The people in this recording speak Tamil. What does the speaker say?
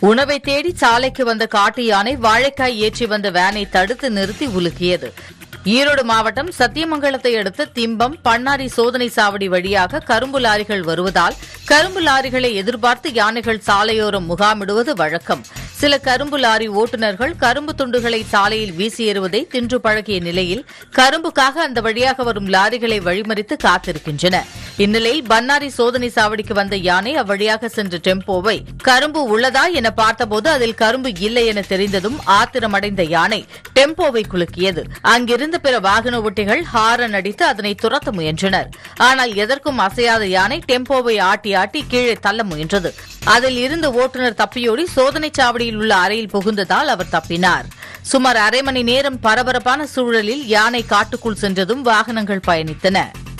உணவை தேடி சாலைக்கு வந்த காட்டு யானை வாழைக்காய் ஏற்றி வந்த வேனை தடுத்து நிறுத்தி உலுக்கியது ஈரோடு மாவட்டம் சத்தியமங்கலத்தை அடுத்த திம்பம் பண்ணாரி சோதனை சாவடி வழியாக கரும்பு லாரிகள் வருவதால் கரும்பு லாரிகளை எதிர்பார்த்து யானைகள் சாலையோரம் முகாமிடுவது வழக்கம் சில கரும்பு லாரி ஓட்டுநர்கள் கரும்பு துண்டுகளை சாலையில் வீசி எறிவதை தின்று பழகிய நிலையில் கரும்புக்காக அந்த வழியாக வரும் லாரிகளை வழிமறித்து காத்திருக்கின்றன இந்நிலையில் பன்னாரி சோதனை சாவடிக்கு வந்த யானை அவ்வழியாக சென்ற டெம்போவை கரும்பு உள்ளதா என பார்த்தபோது அதில் கரும்பு இல்லை என தெரிந்ததும் ஆத்திரமடைந்த யானை டெம்போவை குலுக்கியது அங்கிருந்த பிற வாகன ஓட்டிகள் ஹாரன் அடித்து அதனை துரத்த முயன்றனர் ஆனால் எதற்கும் அசையாத யானை டெம்போவை ஆட்டி ஆட்டி கீழே தள்ள முயன்றது அதில் இருந்த ஓட்டுநர் தப்பியோடி சோதனைச் சாவடியில் உள்ள அறையில் புகுந்ததால் அவர் தப்பினார் சுமார் அரை மணி நேரம் பரபரப்பான சூழலில் யானை காட்டுக்குள் சென்றதும் வாகனங்கள் பயணித்தன